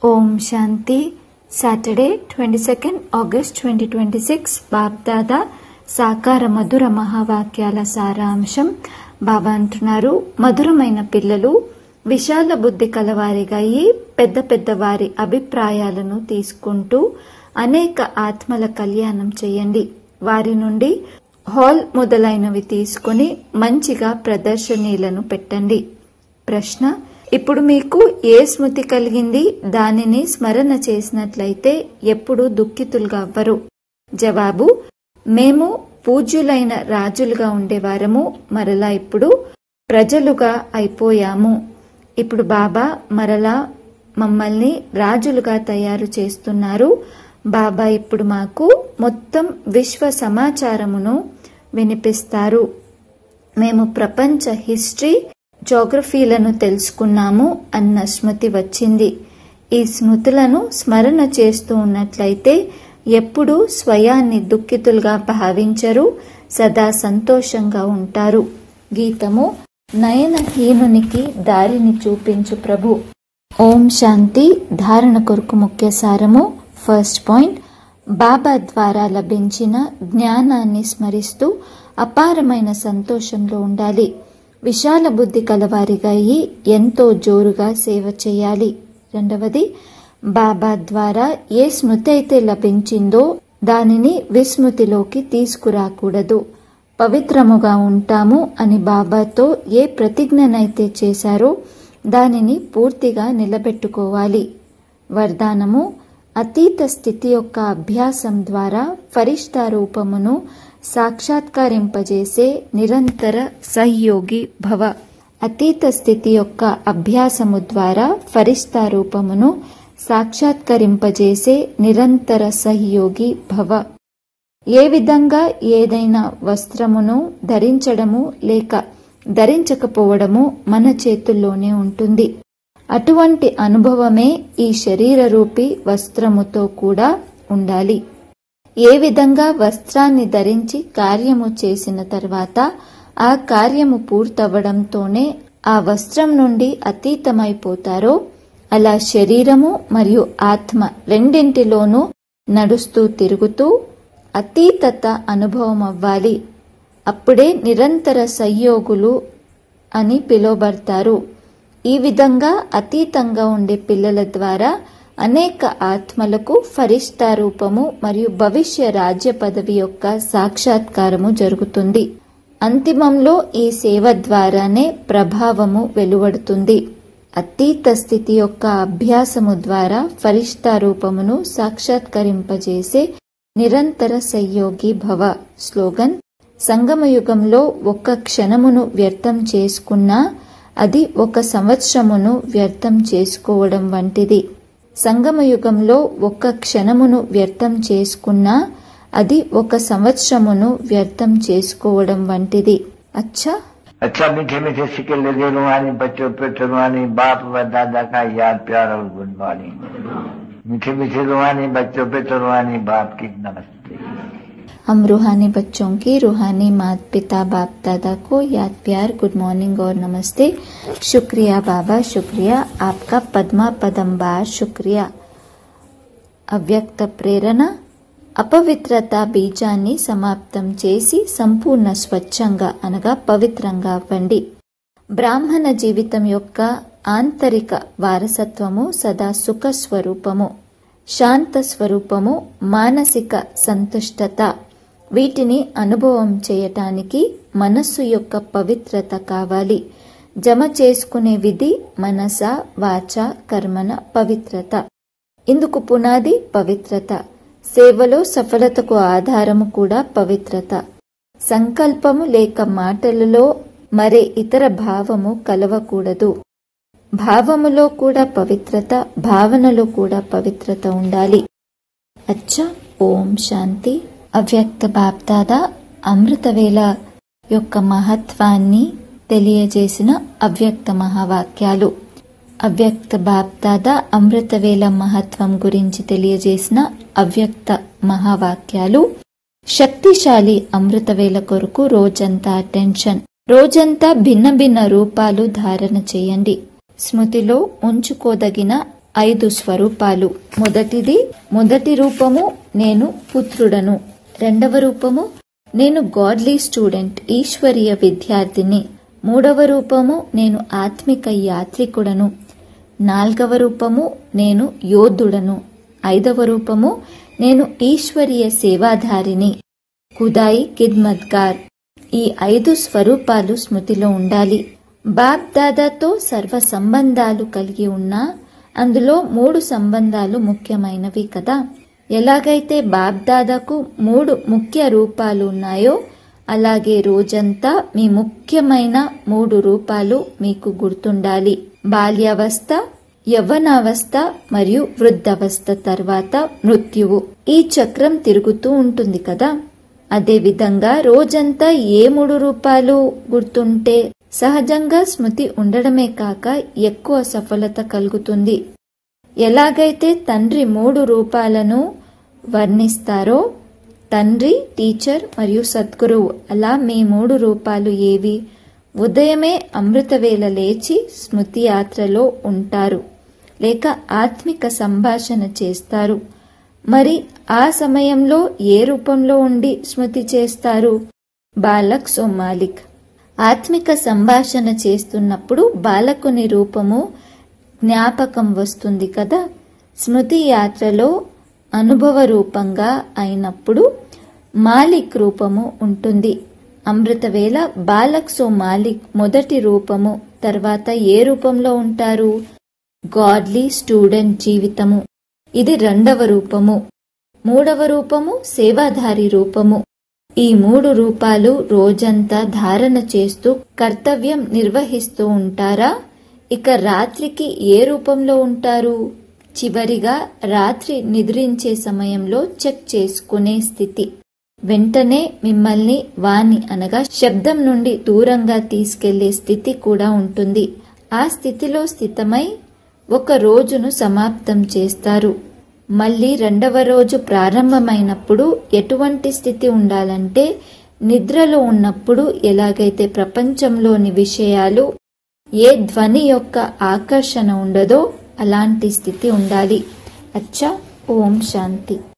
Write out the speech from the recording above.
ఓం శాంతి Saturday twenty second August twenty twenty six Bapdada సాకార మధుర మహావాక్యాల సారాంశం బాబా అంటున్నారు మధురమైన పిల్లలు విశాల బుద్ధి కలవారిగా అయి పెద్ద పెద్ద వారి అభిప్రాయాలను తీసుకుంటూ అనేక ఆత్మల కళ్యాణం చేయండి వారి నుండి హాల్ మొదలైనవి తీసుకుని మంచిగా ప్రదర్శనీలను పెట్టండి ప్రశ్న ఇప్పుడు మీకు ఏ స్మృతి కలిగింది దానిని స్మరణ చేసినట్లయితే ఎప్పుడు దుఃఖితులుగా అవ్వరు జవాబు మేము పూజ్యులైన రాజులుగా ఉండేవారము మరలా ఇప్పుడు ప్రజలుగా అయిపోయాము ఇప్పుడు బాబా మరలా మమ్మల్ని రాజులుగా తయారు చేస్తున్నారు బాబా ఇప్పుడు మాకు మొత్తం విశ్వ సమాచారమును వినిపిస్తారు మేము ప్రపంచ హిస్టరీ జోగ్రఫీలను తెలుసుకున్నాము అన్న స్మృతి వచ్చింది ఈ స్మృతులను స్మరణ చేస్తూ ఉన్నట్లయితే ఎప్పుడూ స్వయాన్ని దుఃఖితులుగా భావించరు సదా సంతోషంగా ఉంటారు గీతము నయనహీనునికి దారిని చూపించు ప్రభు ఓం శాంతి ధారణ కొరకు ముఖ్య సారము ఫస్ట్ పాయింట్ బాబా ద్వారా లభించిన జ్ఞానాన్ని స్మరిస్తూ అపారమైన సంతోషంలో ఉండాలి విశాల బుద్ధి కలవారిగా అయి ఎంతో జోరుగా సేవ చేయాలి రెండవది బాబా ద్వారా ఏ స్మృతి అయితే లభించిందో దానిని విస్మృతిలోకి తీసుకురాకూడదు పవిత్రముగా ఉంటాము అని బాబాతో ఏ ప్రతిజ్ఞనైతే చేశారో దానిని పూర్తిగా నిలబెట్టుకోవాలి వరదానము అతీత స్థితి యొక్క అభ్యాసం ద్వారా ఫరిష్తా రూపమును సాక్షాత్కరింపజేసే నిరంతర సహయోగి భవ అతీత స్థితి యొక్క అభ్యాసము ద్వారా ఫరిష్తా రూపమును సాక్షాత్కరింపజేసే నిరంతర సహయోగి భవ ఏ విధంగా ఏదైనా వస్త్రమును ధరించడము లేక ధరించకపోవడము మన చేతుల్లోనే ఉంటుంది అటువంటి అనుభవమే ఈ శరీర రూపీ వస్త్రముతో కూడా ఉండాలి ఏ విధంగా వస్త్రాన్ని ధరించి కార్యము చేసిన తర్వాత ఆ కార్యము పూర్తవడంతోనే ఆ వస్త్రం నుండి అతీతమైపోతారో అలా శరీరము మరియు ఆత్మ రెండింటిలోనూ నడుస్తూ తిరుగుతూ అతీతత అనుభవం అవ్వాలి అప్పుడే నిరంతర సంయోగులు అని పిలువబడతారు ఈ విధంగా అతీతంగా ఉండే పిల్లల ద్వారా అనేక ఆత్మలకు ఫరిష్తా రూపము మరియు భవిష్య రాజ్య పదవి యొక్క సాక్షాత్కారము జరుగుతుంది అంతిమంలో ఈ సేవ ద్వారానే ప్రభావము వెలువడుతుంది అతీత స్థితి యొక్క అభ్యాసము ద్వారా ఫరిష్తా రూపమును సాక్షాత్కరింపజేసే నిరంతర సంయోగి భవ స్లోగన్ సంగమయుగంలో ఒక్క క్షణమును వ్యర్థం చేసుకున్నా అది ఒక సంవత్సరమును వ్యర్థం చేసుకోవడం వంటిది సంగమయుగంలో ఒక్క క్షణమును వ్యర్థం చేసుకున్నా అది ఒక సంవత్సరమును వ్యర్థం చేసుకోవడం వంటిది అచ్చా अच्छा मीठे मीठे सिक्के लगे रुहानी बच्चों पे रुहानी बाप व दादा का याद प्यार और गुड मॉर्निंग मीठे मीठे रुहानी बच्चों पे रुहानी बाप की नमस्ते हम रूहानी बच्चों की रूहानी माता पिता बाप दादा को याद प्यार गुड मॉर्निंग और नमस्ते शुक्रिया बाबा शुक्रिया आपका पद्मा पदम्बार शुक्रिया అవ్యక్త ప్రేరణ అపవిత్రత బీజాన్ని సమాప్తం చేసి సంపూర్ణ స్వచ్ఛంగా అనగా పవిత్రంగా అవ్వండి బ్రాహ్మణ జీవితం యొక్క ఆంతరిక వారసత్వము సదా సుఖ స్వరూపము శాంత స్వరూపము మానసిక సంతుష్టత వీటిని అనుభవం చేయటానికి మనస్సు యొక్క పవిత్రత కావాలి జమ చేసుకునే విధి మనస వాచ కర్మన పవిత్రత ఇందుకు పునాది పవిత్రత సేవలో సఫలతకు ఆధారము కూడా పవిత్రత సంకల్పము లేక మాటలలో మరే ఇతర భావము కలవకూడదు భావములో కూడా పవిత్రత భావనలో కూడా పవిత్రత ఉండాలి అచ్చా ఓం శాంతి అవ్యక్త బాప్దాద అమృతవేళ యొక్క మహత్వాన్ని తెలియజేసిన అవ్యక్త మహావాక్యాలు అవ్యక్త బాప్దాద అమృతవేళ మహత్వం గురించి తెలియజేసిన అవ్యక్త మహావాక్యాలు శక్తిశాలి అమృతవేళ కొరకు రోజంతా అటెన్షన్ రోజంతా భిన్న భిన్న రూపాలు ధారణ చేయండి స్మృతిలో ఉంచుకోదగిన ఐదు స్వరూపాలు మొదటిది మొదటి రూపము నేను పుత్రుడను రెండవ రూపము నేను గాడ్లీ స్టూడెంట్ ఈశ్వరీయ విద్యార్థిని మూడవ రూపము నేను ఆత్మిక యాత్రికుడను నాల్గవ రూపము నేను యోధుడను ఐదవ రూపము నేను ఈశ్వరీయ సేవాధారిని ఖుదాయి కిద్మత్గార్ ఈ ఐదు స్వరూపాలు స్మృతిలో ఉండాలి బాప్ దాదాతో సర్వ సంబంధాలు కలిగి ఉన్నా అందులో మూడు సంబంధాలు ముఖ్యమైనవి కదా ఎలాగైతే బాప్ దాదాకు మూడు ముఖ్య రూపాలు ఉన్నాయో అలాగే రోజంతా మీ ముఖ్యమైన మూడు రూపాలు మీకు గుర్తుండాలి బాల్యావస్థ యవ్వనావస్థ మరియు వృద్ధావస్థ తర్వాత మృత్యువు ఈ చక్రం తిరుగుతూ ఉంటుంది కదా అదే విధంగా రోజంతా ఏ మూడు రూపాలు గుర్తుంటే సహజంగా స్మృతి ఉండడమే కాక ఎక్కువ సఫలత కలుగుతుంది ఎలాగైతే తండ్రి మూడు రూపాలను వర్ణిస్తారో తండ్రి టీచర్ మరియు సద్గురువు అలా మీ మూడు రూపాలు ఏవి ఉదయమే అమృతవేళ లేచి స్మృతి యాత్రలో ఉంటారు లేక ఆత్మిక సంభాషణ చేస్తారు మరి ఆ సమయంలో ఏ రూపంలో ఉండి స్మృతి చేస్తారు బాలక్ సో మాలిక్ ఆత్మిక సంభాషణ చేస్తున్నప్పుడు బాలకుని రూపము జ్ఞాపకం వస్తుంది కదా స్మృతి యాత్రలో అనుభవ రూపంగా అయినప్పుడు మాలిక్ రూపము ఉంటుంది అమృతవేళ బాలక్ సో మాలిక్ మొదటి రూపము తర్వాత ఏ రూపంలో ఉంటారు గాడ్లీ స్టూడెంట్ జీవితము ఇది రెండవ రూపము మూడవ రూపము సేవాధారి రూపము ఈ మూడు రూపాలు రోజంతా ధారణ చేస్తూ కర్తవ్యం నిర్వహిస్తూ ఉంటారా ఇక రాత్రికి ఏ రూపంలో ఉంటారు చివరిగా రాత్రి నిద్రించే సమయంలో చెక్ చేసుకునే స్థితి వెంటనే మిమ్మల్ని వాణి అనగా శబ్దం నుండి దూరంగా తీసుకెళ్లే స్థితి కూడా ఉంటుంది ఆ స్థితిలో స్థితమై ఒక రోజును సమాప్తం చేస్తారు మళ్ళీ రెండవ రోజు ప్రారంభమైనప్పుడు ఎటువంటి స్థితి ఉండాలంటే నిద్రలో ఉన్నప్పుడు ఎలాగైతే ప్రపంచంలోని విషయాలు ఏ ధ్వని యొక్క ఆకర్షణ ఉండదో అలాంటి స్థితి ఉండాలి అచ్చా ఓం శాంతి